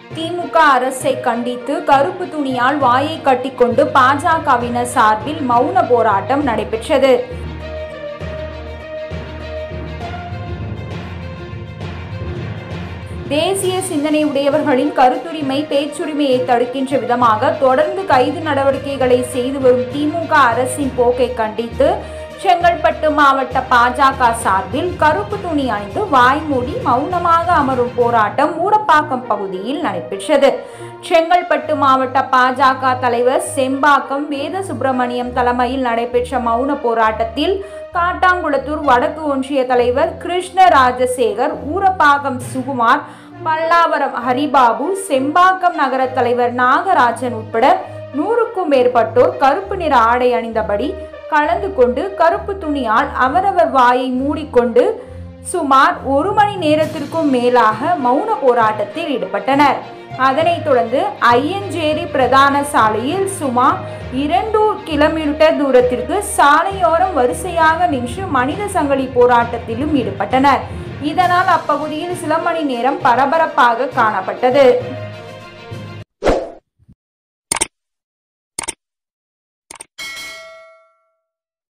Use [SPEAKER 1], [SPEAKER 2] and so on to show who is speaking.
[SPEAKER 1] திமுக அரசை கண்டித்து கருப்பு துணியால் வாயை கட்டிக்கொண்டு பாஜகவினர் சார்பில் மௌன போராட்டம் நடைபெற்றது தேசிய சிந்தனை உடையவர்களின் கருத்துரிமை பேச்சுரிமையை தடுக்கின்ற விதமாக தொடர்ந்து கைது நடவடிக்கைகளை செய்து வரும் திமுக அரசின் போக்கை கண்டித்து செங்கல்பட்டு மாவட்ட பாஜக சார்பில் கருப்பு துணி அணிந்து வாய்மூடி மௌனமாக அமரும் போராட்டம் ஊரப்பாக்கம் பகுதியில் நடைபெற்றது செங்கல்பட்டு மாவட்ட பாஜக தலைவர் செம்பாக்கம் வேத சுப்பிரமணியம் தலைமையில் நடைபெற்ற மௌன போராட்டத்தில் காட்டாங்குளத்தூர் வடக்கு ஒன்றிய தலைவர் கிருஷ்ண ராஜசேகர் ஊரப்பாக்கம் சுகுமார் பல்லாவரம் ஹரிபாபு செம்பாக்கம் நகர தலைவர் நாகராஜன் உட்பட நூறுக்கும் மேற்பட்டோர் கருப்பு நிற ஆடை அணிந்தபடி கலந்து கொண்டு கருப்பு துணியால் அவரவர் வாயை மூடிக்கொண்டு சுமார் ஒரு மணி நேரத்திற்கும் மேலாக மௌன போராட்டத்தில் ஈடுபட்டனர் அதனைத் தொடர்ந்து ஐயஞ்சேரி பிரதான சாலையில் சுமார் இரண்டு கிலோமீட்டர் தூரத்திற்கு சாலையோரம் வரிசையாக நின்று மனித சங்கிலி போராட்டத்திலும் ஈடுபட்டனர் இதனால் அப்பகுதியில் சில மணி நேரம் பரபரப்பாக காணப்பட்டது